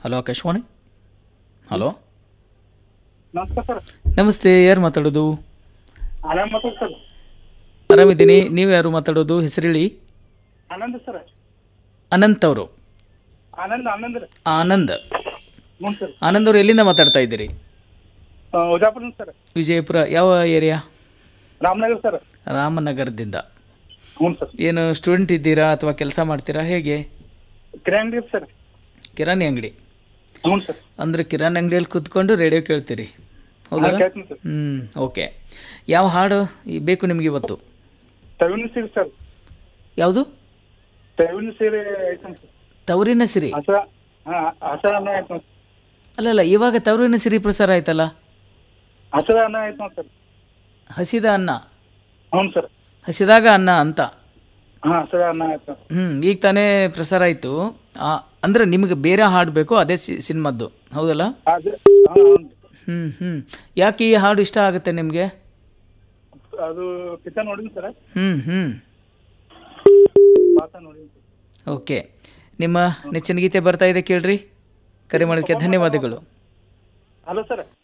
hello Akashvani hello ನಮಸ್ಕಾರ sir ನಮಸ್ತೆ ಯಾರು ಮಾತಾಡೋದು ಆನಂದ್ ಮಾತಾಡ್ ಸರ್ ಆರಾಮಿದ್ದೀನಿ ನೀವು ಯಾರು ಮಾತಾಡೋದು ಹೆಸರೇಳಿ ಆನಂದ್ ಸರ್ ಅನಂತ್ ಅವರು ಆನಂದ್ ಆನಂದ್ ರೀ ಆನಂದ್ ಹ್ಞೂ ಸರ್ ಆನಂದ್ ಅವರು ಎಲ್ಲಿಂದ ಮಾತಾಡ್ತಾ ಇದ್ದೀರಿ ಉಜಾಪುರ ಸರ್ ವಿಜಯಪುರ ಯಾವ ಏರಿಯಾ ರಾಮನಗರ್ ಸರ್ ರಾಮನಗರದಿಂದ ಹ್ಞೂ ಸರ್ ಏನು ಸ್ಟೂಡೆಂಟ್ ಇದ್ದೀರಾ ಅಥವಾ ಕೆಲಸ ಮಾಡ್ತೀರಾ ಹೇಗೆ ಕಿರಾಣಿ ಸರ್ ಕಿರಾಣಿ ಅಂಗಡಿ ಹ್ಞೂ ಸರ್ ಅಂದರೆ ಕಿರಾಣಿ ಅಂಗಡಿಯಲ್ಲಿ ಕೂತ್ಕೊಂಡು ರೇಡಿಯೋ ಕೇಳ್ತೀರಿ ಹೌದಾ ಕೇಳ್ತೀನಿ ಸರ್ ಹ್ಞೂ ಓಕೆ ಯಾವ ಹಾಡು ಈ ಬೇಕು ನಿಮಗೆ ಇವತ್ತು ತವಿನ ಸೀರೆ ಸರ್ ಯಾವುದು ತವಿನ ಸೀರೆ ಐತಂತ ಸರ್ ತವರಿನ ಸಿರಿ ಹಸ ಹಾಂ ಹಸರ ಅನ್ನ ಐತಂತ ಅಲ್ಲಲ್ಲ ಇವಾಗ ತವರಿನ ಸಿರಿ ಪ್ರಸಾರ ಆಯ್ತಲ್ಲ ಹಸರ ಅನ್ನ ಐತಂತ ಸರ್ ಹಸಿದ ಅನ್ನ ಹ್ಞೂ ಸರ್ ಹಸಿದಾಗ ಅನ್ನ ಅಂತ ಹಾಂ ಹಸರ ಅನ್ನ ಆಯ್ತು ಹ್ಞೂ ಈಗ ತಾನೇ ಪ್ರಸಾರ ಆಯಿತು ಅಂದರೆ ನಿಮಗೆ ಬೇರೆ ಹಾಡು ಬೇಕು ಅದೇ ಸಿ ಸಿನಿಮಾದ್ದು ಹೌದಲ್ಲ ಅದು ಹಾಂ ಹ್ಞೂ ಹ್ಞೂ ಯಾಕೆ ಈ ಹಾಡು ಇಷ್ಟ ಆಗುತ್ತೆ ನಿಮಗೆ ಅದು ಪಿತ ನೋಡಿನಿ ಸರ್ ಹ್ಞೂ ಹ್ಞೂ ಪಾತ ನೋಡಿನಿ ಸರ್ ಓಕೆ ನಿಮ್ಮ ನೆಚ್ಚಿನ ಗೀತೆ ಬರ್ತಾ ಇದೆ ಕೇಳ್ರಿ ಕರೆ ಮಾಡೋದಕ್ಕೆ ಧನ್ಯವಾದಗಳು ಹಲೋ ಸರ್